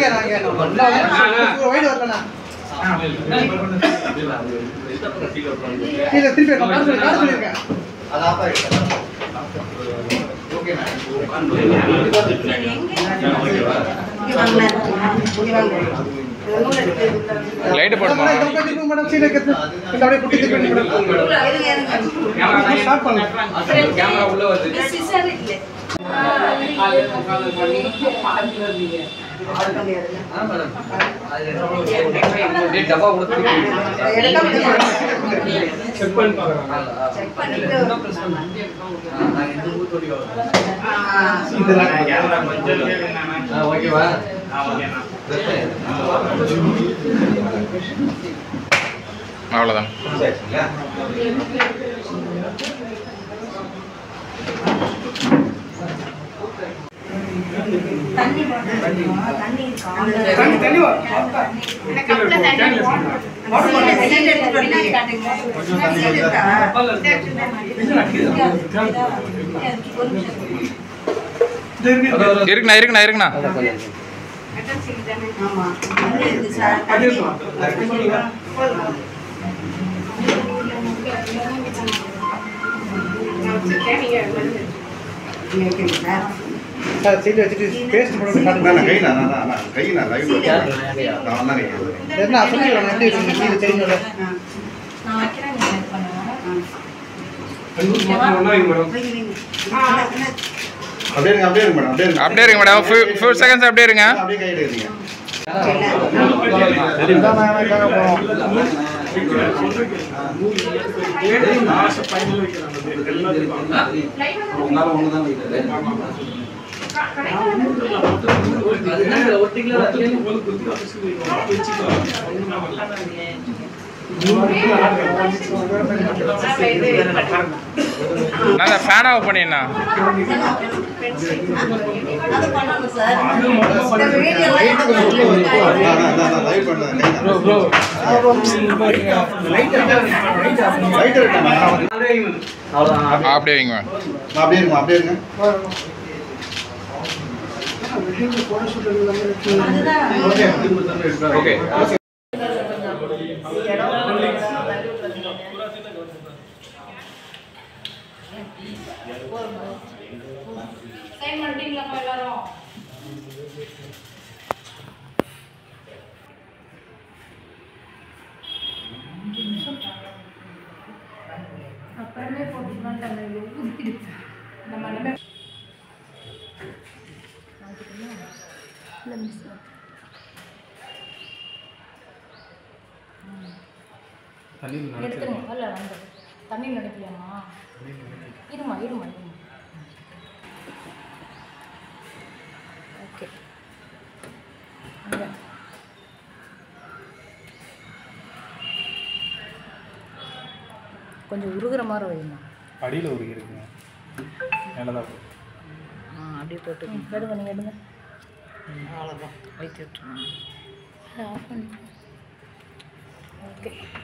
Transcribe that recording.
இங்க நான் இங்க வைடு வரலண்ணா இல்ல திருப்பி காசு சொல்லி காசு சொல்லியிருக்கேன் லைட்டு போடுமா மேடம், இந்த பக்கம் திருப்பி மேடம் சீலை கட்டு இந்த அப்படியே குட்டி திருப்பி மேடம் ஸ்டார்ட் பண்ணுங்க கேமரா உள்ள வருது அப்படியே டப்பா கூட தூக்கி செக் பண்ணி பார்க்கறேன் நான் இந்த ஊர் தொட்டி கேமரா கொஞ்சம் ஓகேவா அவ்வளோதான் தண்ணி தண்ணி வா இருக்குண்ணா இருக்குண்ணா இருக்குண்ணா சார் சீட்டு வச்சுட்டு பேஸ்ட் போட்டு காட்டுங்க நான் கை நான் நான் நான் கை நான் லைவ் நான் தான் கை என்ன சொல்லிடுறேன் எப்படி இருக்கு சீட்டு தெரிஞ்சோட அப்படியே இருங்க அப்படியே இருங்க மேடம் அப்படியே இருங்க அப்படியே இருங்க மேடம் ஃபியூ ஃபியூ செகண்ட்ஸ் அப்படியே இருங்க அப்படியே கையில் இருங்க உங்களால ஒண்ணுதான் வைக்கிறது அதுதான் ஒட்டிக்கல நான் அந்த ஃபேன் ஆஃப் பண்ணிண்ணா நான் நான் நான் லைவ் பண்ணேன் லைட் இருக்கேன் அவ்வளவுதான் அப்படியே வைங்க அப்படியே இருங்க அப்படியே இருங்க ஓகே சைன் பண்ணிட்டீங்களாப்பா எல்லாரும் அப்புறமே போட்டுக்கலான்ட்டாங்க நம்ம எல்லாமே எடுத்துருங்க இல்லை வந்து தண்ணி நினைக்கலையாம்மா இருமா இருமா இருமா ஓகே அங்கே கொஞ்சம் உருகுற மாதிரி வைமா அடியில் ஒரு இருக்குங்க மேலே தான் ஆ அப்படியே போட்டு எடுங்க நீங்கள் எடுங்க அவ்வளோதான் வைத்து விட்டுருங்க ஆஃப் பண்ணி ஓகே